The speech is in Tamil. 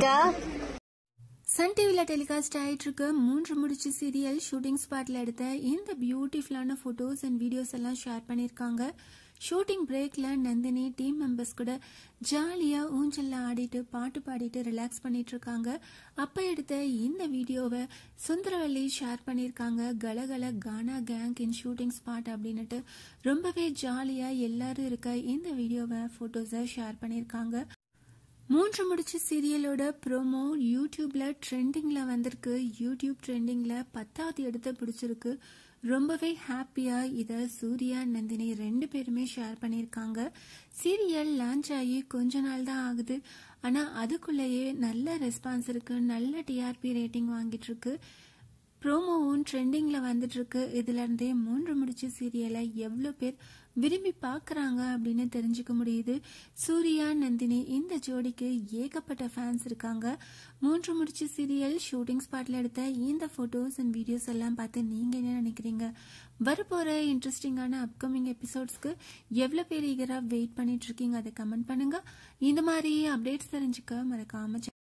இருக்கா சன் டிவியில் டெலிகாஸ்ட் ஆயிட்டு இருக்க மூன்று முடிச்சு சீரியல் ஷூட்டிங் ஸ்பாட்ல எடுத்த இந்த பியூட்டிஃபுல்லான போட்டோஸ் அண்ட் வீடியோஸ் எல்லாம் ஷேர் பண்ணியிருக்காங்க ஷூட்டிங் பிரேக்ல நந்தினி டீம் மெம்பர்ஸ் கூட ஜாலியா ஊஞ்சல்ல ஆடிட்டு பாட்டு பாடிட்டு ரிலாக்ஸ் பண்ணிட்டு இருக்காங்க அப்ப எடுத்த இந்த வீடியோவை சுந்தரவல்லி ஷேர் பண்ணியிருக்காங்க கலகல Gaana gang in shooting spot அப்படின்னுட்டு ரொம்பவே ஜாலியா எல்லாரும் இருக்க இந்த வீடியோவை போட்டோஸை ஷேர் பண்ணியிருக்காங்க மூன்று முடிச்சு சீரியலோட ப்ரோமோ யூடியூப்ல ட்ரெண்டிங்ல வந்திருக்கு யூடியூப் ட்ரெண்டிங்ல பத்தாவது இடத்த பிடிச்சிருக்கு ரொம்பவே ஹாப்பியா இத சூர்யா நந்தினி ரெண்டு பேருமே ஷேர் பண்ணியிருக்காங்க சீரியல் லான்ச் ஆகி கொஞ்ச நாள் தான் ஆகுது ஆனா அதுக்குள்ளேயே நல்ல ரெஸ்பான்ஸ் இருக்கு நல்ல டிஆர்பி ரேட்டிங் வாங்கிட்டு இருக்கு ப்ரோமோவும் ட்ரெண்டிங்ல வந்துட்டு இருக்கு இதுல இருந்தே மூன்று முடிச்சு சீரியலை எவ்வளோ பேர் விரும்பி பார்க்கறாங்க அப்படின்னு தெரிஞ்சுக்க முடியுது சூர்யா நந்தினி இந்த ஜோடிக்கு ஏகப்பட்ட ஃபேன்ஸ் இருக்காங்க மூன்று முடிச்சு சீரியல் ஷூட்டிங் ஸ்பாட்ல எடுத்த இந்த போட்டோஸ் அண்ட் வீடியோஸ் எல்லாம் பார்த்து நீங்க என்ன நினைக்கிறீங்க வரப்போற இன்ட்ரெஸ்டிங்கான அப்கமிங் எபிசோட்ஸ்க்கு எவ்வளோ பேர் ஈகரா வெயிட் பண்ணிட்டு இருக்கீங்க அதை கமெண்ட் பண்ணுங்க இந்த மாதிரி அப்டேட்ஸ் தெரிஞ்சுக்க மறக்காம